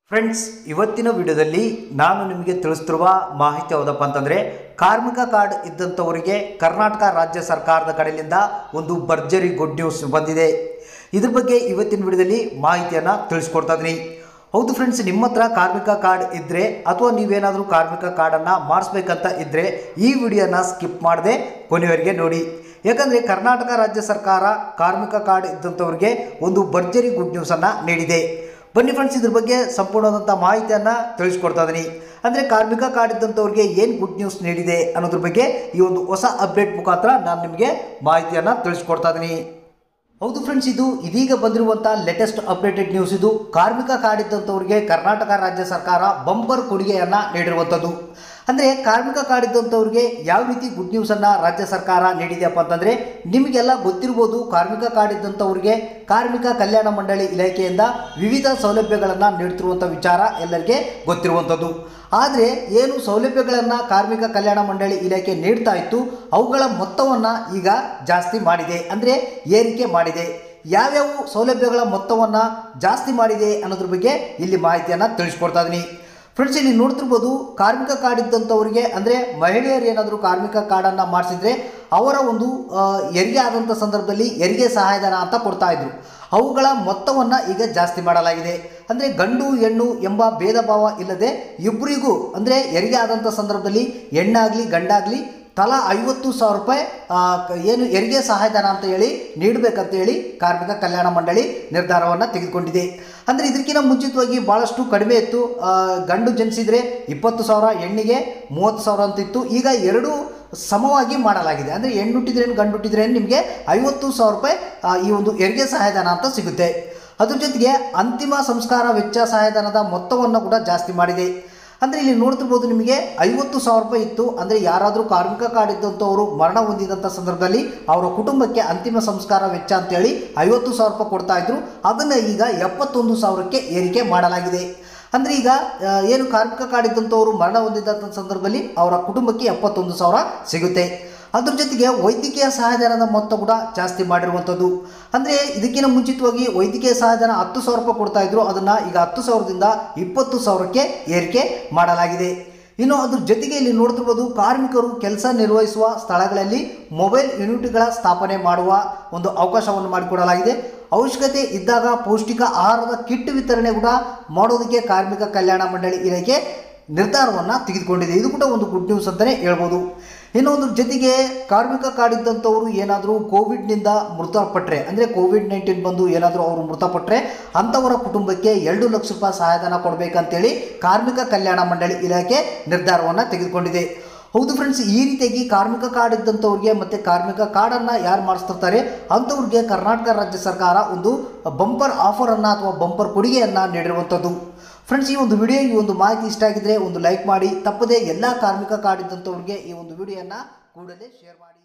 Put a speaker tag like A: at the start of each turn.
A: friends ಇವತ್ತಿನ ವಿಡಿಯೋದಲ್ಲಿ ನಾನು ನಿಮಗೆ ತಿಳಿಸ್ತಿರುವ ಮಾಹಿತಿ ಯಾವುದಪ್ಪ ಅಂತಂದರೆ ಕಾರ್ಮಿಕ ಕಾರ್ಡ್ ಇದ್ದಂಥವರಿಗೆ ಕರ್ನಾಟಕ ರಾಜ್ಯ ಸರ್ಕಾರದ ಕಡೆಯಿಂದ ಒಂದು ಭರ್ಜರಿ ಗುಡ್ ನ್ಯೂಸ್ ಬಂದಿದೆ ಇದ್ರ ಬಗ್ಗೆ ಇವತ್ತಿನ ವಿಡಿಯೋದಲ್ಲಿ ಮಾಹಿತಿಯನ್ನು ತಿಳಿಸ್ಕೊಡ್ತಾ ಇದ್ದೀನಿ ಹೌದು ಫ್ರೆಂಡ್ಸ್ ನಿಮ್ಮ ಹತ್ರ ಕಾರ್ಮಿಕ ಕಾರ್ಡ್ ಇದ್ದರೆ ಅಥವಾ ನೀವೇನಾದರೂ ಕಾರ್ಮಿಕ ಕಾರ್ಡನ್ನು ಮಾಡಿಸ್ಬೇಕಂತ ಇದ್ದರೆ ಈ ವಿಡಿಯೋನ ಸ್ಕಿಪ್ ಮಾಡದೆ ಕೊನೆಯವರೆಗೆ ನೋಡಿ ಯಾಕಂದರೆ ಕರ್ನಾಟಕ ರಾಜ್ಯ ಸರ್ಕಾರ ಕಾರ್ಮಿಕ ಕಾರ್ಡ್ ಇದ್ದಂಥವ್ರಿಗೆ ಒಂದು ಭರ್ಜರಿ ಗುಡ್ ನ್ಯೂಸನ್ನು ನೀಡಿದೆ ಬನ್ನಿ ಫ್ರೆಂಡ್ಸ್ ಇದ್ರ ಬಗ್ಗೆ ಸಂಪೂರ್ಣವಾದಂಥ ಮಾಹಿತಿಯನ್ನು ತಿಳಿಸ್ಕೊಡ್ತಾ ಇದ್ದೀನಿ ಅಂದರೆ ಕಾರ್ಮಿಕ ಕಾರ್ಡ್ ಇದ್ದಂಥವ್ರಿಗೆ ಏನು ಗುಡ್ ನ್ಯೂಸ್ ನೀಡಿದೆ ಅನ್ನೋದ್ರ ಬಗ್ಗೆ ಈ ಒಂದು ಹೊಸ ಅಪ್ಡೇಟ್ ಮುಖಾಂತರ ನಾನು ನಿಮಗೆ ಮಾಹಿತಿಯನ್ನು ತಿಳಿಸ್ಕೊಡ್ತಾ ಇದ್ದೀನಿ ಹೌದು ಫ್ರೆಂಡ್ಸ್ ಇದು ಇದೀಗ ಬಂದಿರುವಂಥ ಲೇಟೆಸ್ಟ್ ಅಪ್ಡೇಟೆಡ್ ನ್ಯೂಸ್ ಇದು ಕಾರ್ಮಿಕ ಕಾರ್ಡ್ ಇದ್ದಂಥವ್ರಿಗೆ ಕರ್ನಾಟಕ ರಾಜ್ಯ ಸರ್ಕಾರ ಬಂಪರ್ ಕೊಡುಗೆಯನ್ನು ನೀಡಿರುವಂಥದ್ದು ಅಂದರೆ ಕಾರ್ಮಿಕ ಕಾರ್ಡ್ ಇದ್ದಂಥವ್ರಿಗೆ ಯಾವ ರೀತಿ ಗುಡ್ ನ್ಯೂಸನ್ನು ರಾಜ್ಯ ಸರ್ಕಾರ ನೀಡಿದೆಯಪ್ಪ ಅಂತಂದರೆ ನಿಮಗೆಲ್ಲ ಗೊತ್ತಿರ್ಬೋದು ಕಾರ್ಮಿಕ ಕಾರ್ಡ್ ಇದ್ದಂಥವ್ರಿಗೆ ಕಾರ್ಮಿಕ ಕಲ್ಯಾಣ ಮಂಡಳಿ ಇಲಾಖೆಯಿಂದ ವಿವಿಧ ಸೌಲಭ್ಯಗಳನ್ನು ನೀಡ್ತಿರುವಂಥ ವಿಚಾರ ಎಲ್ಲರಿಗೆ ಗೊತ್ತಿರುವಂಥದ್ದು ಆದರೆ ಏನು ಸೌಲಭ್ಯಗಳನ್ನು ಕಾರ್ಮಿಕ ಕಲ್ಯಾಣ ಮಂಡಳಿ ಇಲಾಖೆ ನೀಡ್ತಾ ಇತ್ತು ಅವುಗಳ ಮೊತ್ತವನ್ನು ಈಗ ಜಾಸ್ತಿ ಮಾಡಿದೆ ಅಂದರೆ ಏರಿಕೆ ಮಾಡಿದೆ ಯಾವ್ಯಾವ ಸೌಲಭ್ಯಗಳ ಮೊತ್ತವನ್ನು ಜಾಸ್ತಿ ಮಾಡಿದೆ ಅನ್ನೋದ್ರ ಬಗ್ಗೆ ಇಲ್ಲಿ ಮಾಹಿತಿಯನ್ನು ತಿಳಿಸ್ಕೊಡ್ತಾ ಇದ್ದೀನಿ ಫ್ರೆಂಡ್ಸ್ ಇಲ್ಲಿ ನೋಡ್ತಿರ್ಬೋದು ಕಾರ್ಮಿಕ ಕಾರ್ಡ್ ಇದ್ದಂಥವ್ರಿಗೆ ಅಂದರೆ ಮಹಿಳೆಯರು ಏನಾದರೂ ಕಾರ್ಮಿಕ ಕಾರ್ಡನ್ನು ಮಾಡಿಸಿದ್ರೆ ಅವರ ಒಂದು ಆ, ಹೆರಿಗೆ ಆದಂಥ ಸಂದರ್ಭದಲ್ಲಿ ಹೆರಿಗೆ ಸಹಾಯಧನ ಅಂತ ಕೊಡ್ತಾ ಇದ್ರು ಅವುಗಳ ಮೊತ್ತವನ್ನು ಈಗ ಜಾಸ್ತಿ ಮಾಡಲಾಗಿದೆ ಅಂದರೆ ಗಂಡು ಹೆಣ್ಣು ಎಂಬ ಭೇದ ಭಾವ ಇಲ್ಲದೆ ಇಬ್ಬರಿಗೂ ಅಂದರೆ ಹೆರಿಗೆ ಆದಂಥ ಸಂದರ್ಭದಲ್ಲಿ ಹೆಣ್ಣಾಗಲಿ ಗಂಡಾಗಲಿ ತಲಾ ಐವತ್ತು ಸಾವಿರ ರೂಪಾಯಿ ಆ, ಕ- ಏನು ಹೆರಿಗೆ ಸಹಾಯಧನ ಅಂತ ಹೇಳಿ ನೀಡಬೇಕಂತ ಹೇಳಿ ಕಾರ್ಮಿಕ ಕಲ್ಯಾಣ ಮಂಡಳಿ ನಿರ್ಧಾರವನ್ನು ತೆಗೆದುಕೊಂಡಿದೆ ಅಂದರೆ ಇದಕ್ಕಿಂತ ಮುಂಚಿತವಾಗಿ ಭಾಳಷ್ಟು ಕಡಿಮೆ ಇತ್ತು ಆ, ಗಂಡು ಜನಿಸಿದರೆ ಇಪ್ಪತ್ತು ಸಾವಿರ ಹೆಣ್ಣಿಗೆ ಮೂವತ್ತು ಸಾವಿರ ಅಂತ ಇತ್ತು ಈಗ ಎರಡು ಸಮವಾಗಿ ಮಾಡಲಾಗಿದೆ ಅಂದರೆ ಹೆಣ್ಣು ಹುಟ್ಟಿದ್ರೇನು ಗಂಡು ಹುಟ್ಟಿದ್ರೇನು ನಿಮಗೆ ಐವತ್ತು ಸಾವಿರ ರೂಪಾಯಿ ಆ, ಈ ಒಂದು ಹೆರಿಗೆ ಸಹಾಯಧನ ಅಂತ ಸಿಗುತ್ತೆ ಅದ್ರ ಜೊತೆಗೆ ಅಂತಿಮ ಸಂಸ್ಕಾರ ವೆಚ್ಚ ಸಹಾಯಧನದ ಮೊತ್ತವನ್ನು ಕೂಡ ಜಾಸ್ತಿ ಮಾಡಿದೆ ಅಂದರೆ ಇಲ್ಲಿ ನೋಡ್ತಿರ್ಬೋದು ನಿಮಗೆ ಐವತ್ತು ಸಾವಿರ ರೂಪಾಯಿ ಇತ್ತು ಅಂದರೆ ಯಾರಾದರೂ ಕಾರ್ಮಿಕ ಕಾರ್ಡ್ ಇದ್ದಂಥವರು ಮರಣ ಹೊಂದಿದಂಥ ಸಂದರ್ಭದಲ್ಲಿ ಅವರ ಕುಟುಂಬಕ್ಕೆ ಅಂತಿಮ ಸಂಸ್ಕಾರ ವೆಚ್ಚ ಅಂತೇಳಿ ಐವತ್ತು ಸಾವಿರ ರೂಪಾಯಿ ಕೊಡ್ತಾ ಇದ್ರು ಅದನ್ನು ಈಗ ಎಪ್ಪತ್ತೊಂದು ಸಾವಿರಕ್ಕೆ ಏರಿಕೆ ಮಾಡಲಾಗಿದೆ ಅಂದರೆ ಈಗ ಆ, ಏನು ಕಾರ್ಮಿಕ ಕಾರ್ಡ್ ಇದ್ದಂಥವರು ಮರಣ ಹೊಂದಿದಂಥ ಸಂದರ್ಭದಲ್ಲಿ ಅವರ ಕುಟುಂಬಕ್ಕೆ ಎಪ್ಪತ್ತೊಂದು ಸಾವಿರ ಸಿಗುತ್ತೆ ಅದ್ರ ಜೊತೆಗೆ ವೈದ್ಯಕೀಯ ಸಹಾಯಧನದ ಮೊತ್ತ ಕೂಡ ಜಾಸ್ತಿ ಮಾಡಿರುವಂಥದ್ದು ಅಂದರೆ ಇದಕ್ಕಿಂತ ಮುಂಚಿತವಾಗಿ ವೈದ್ಯಕೀಯ ಸಹಾಯಧನ ಹತ್ತು ಸಾವಿರ ರೂಪಾಯಿ ಕೊಡ್ತಾ ಇದ್ರು ಅದನ್ನು ಈಗ ಹತ್ತು ಸಾವಿರದಿಂದ ಇಪ್ಪತ್ತು ಸಾವಿರಕ್ಕೆ ಏರಿಕೆ ಮಾಡಲಾಗಿದೆ ಇನ್ನು ಅದ್ರ ಜೊತೆಗೆ ಇಲ್ಲಿ ನೋಡ್ತಿರ್ಬೋದು ಕಾರ್ಮಿಕರು ಕೆಲಸ ನಿರ್ವಹಿಸುವ ಸ್ಥಳಗಳಲ್ಲಿ ಮೊಬೈಲ್ ಯೂನಿಟ್ಗಳ ಸ್ಥಾಪನೆ ಮಾಡುವ ಒಂದು ಅವಕಾಶವನ್ನು ಮಾಡಿಕೊಡಲಾಗಿದೆ ಅವಶ್ಯಕತೆ ಇದ್ದಾಗ ಪೌಷ್ಟಿಕ ಆಹಾರದ ಕಿಟ್ ವಿತರಣೆ ಕೂಡ ಮಾಡೋದಕ್ಕೆ ಕಾರ್ಮಿಕ ಕಲ್ಯಾಣ ಮಂಡಳಿ ಇಲಾಖೆ ನಿರ್ಧಾರವನ್ನು ತೆಗೆದುಕೊಂಡಿದೆ ಇದು ಕೂಡ ಒಂದು ಗುಡ್ ನ್ಯೂಸ್ ಅಂತಲೇ ಹೇಳ್ಬೋದು ಇನ್ನು ಒಂದು ಜೊತೆಗೆ ಕಾರ್ಮಿಕ ಕಾರ್ಡ್ ಇದ್ದಂಥವರು ಏನಾದರೂ ಕೋವಿಡ್ನಿಂದ ಮೃತಪಟ್ಟರೆ ಅಂದರೆ ಕೋವಿಡ್ ನೈನ್ಟೀನ್ ಬಂದು ಏನಾದರೂ ಅವರು ಮೃತಪಟ್ಟರೆ ಅಂಥವರ ಕುಟುಂಬಕ್ಕೆ ಎರಡು ಲಕ್ಷ ರೂಪಾಯಿ ಸಹಾಯಧನ ಕೊಡಬೇಕಂತೇಳಿ ಕಾರ್ಮಿಕ ಕಲ್ಯಾಣ ಮಂಡಳಿ ಇಲಾಖೆ ನಿರ್ಧಾರವನ್ನು ತೆಗೆದುಕೊಂಡಿದೆ ಹೌದು ಫ್ರೆಂಡ್ಸ್ ಈ ರೀತಿಯಾಗಿ ಕಾರ್ಮಿಕ ಕಾರ್ಡ್ ಇದ್ದಂಥವ್ರಿಗೆ ಮತ್ತು ಕಾರ್ಮಿಕ ಕಾರ್ಡನ್ನು ಯಾರು ಮಾಡಿಸ್ತಿರ್ತಾರೆ ಅಂಥವ್ರಿಗೆ ಕರ್ನಾಟಕ ರಾಜ್ಯ ಸರ್ಕಾರ ಒಂದು ಬಂಪರ್ ಆಫರನ್ನು ಅಥವಾ ಬಂಪರ್ ಕೊಡುಗೆಯನ್ನು ನೀಡಿರುವಂಥದ್ದು ಫ್ರೆಂಡ್ಸ್ ಈ ಒಂದು ವಿಡಿಯೋ ಈ ಒಂದು ಮಾಹಿತಿ ಇಷ್ಟ ಆಗಿದ್ರೆ ಒಂದು ಲೈಕ್ ಮಾಡಿ ತಪ್ಪದೇ ಎಲ್ಲ ಕಾರ್ಮಿಕ ಕಾರ್ಡ್ ಇದ್ದಂಥವ್ರಿಗೆ ಈ ಒಂದು ವಿಡಿಯೋನ ಕೂಡಲೇ ಶೇರ್ ಮಾಡಿ